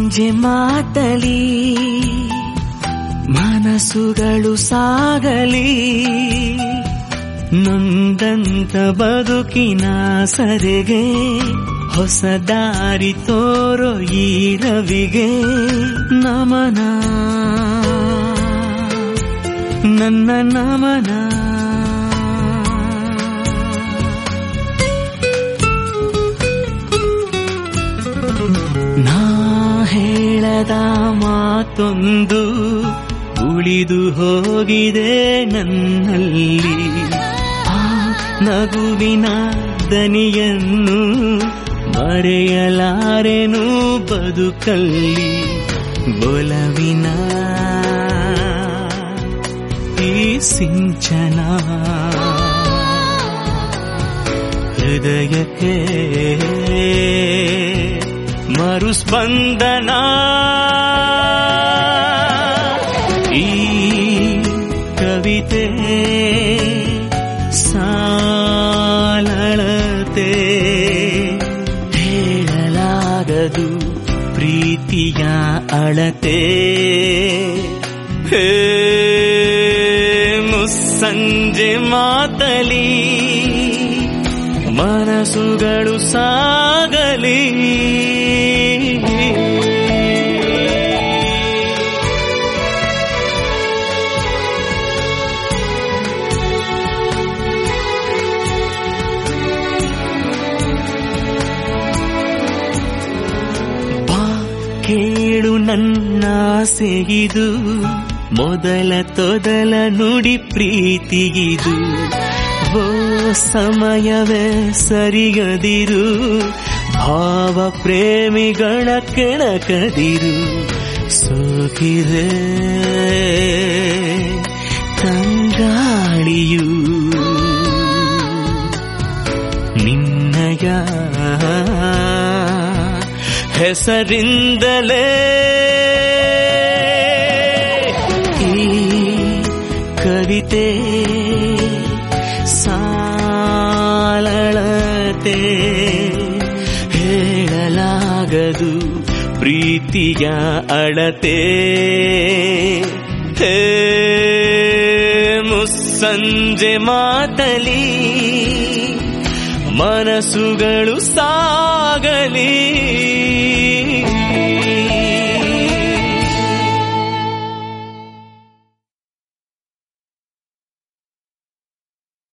ಸಂಜೆ ಮಾತಲಿ ಮನಸ್ಸುಗಳು ಸಾಗಲಿ ನೊಂದಂತ ಬದುಕಿನ ಸರಿಗೆ ಹೊಸ ದಾರಿ ತೋರೋ ಈ ರವಿಗೆ ನಮನ ನನ್ನ ನಮನ ನಾ ಹೇಳದ ಮಾತೊಂದು ಉಳಿದು ಹೋಗಿದೆ ನನ್ನಲ್ಲಿ ಆ ನಗುವಿನ ದನಿಯನ್ನು ಮರೆಯಲಾರೆನು ಬದುಕಲ್ಲಿ ಬೊಲವಿನ ಈ ಸಿಂಚನ ಹೃದಯಕ್ಕೆ ಮರುಸ್ಪಂದನ ಈ ಕವಿತೆ ಸಾಲಳತೆ ಹೇಳಲಾಗದು ಪ್ರೀತಿಯ ಅಳತೆ ಹೇ ಮುಸ್ಸಂಜೆ ಮಾತಲಿ ಮನಸ್ಸುಗಳು ಸಾಗಲಿ ಬಾ ಕೇಳು ನನ್ನ ಆಸೆಗಿದು ಮೊದಲ ತೊದಲ ನುಡಿ ಪ್ರೀತಿಗಿದು ಓ ಸಮಯವೇ ಸರಿಗದಿರು ಭಾವ ಪ್ರೇಮಿಗಳ ಕೆಣಕದಿರು ಸೋಕಿದೆ ತಂಗಾಳಿಯು ನಿನ್ನಯ ಹೆಸರಿಂದಲೇ ಈ ಕವಿತೆ ಸಾಲಳತೆ ಹೇಳಲಾಗದು ಪ್ರೀತಿಯ ಅಳತೆ ಹೇ ಮುಸ್ಸಂಜೆ ಮಾತಲಿ ಮನಸ್ಸುಗಳು ಸಾಗಲಿ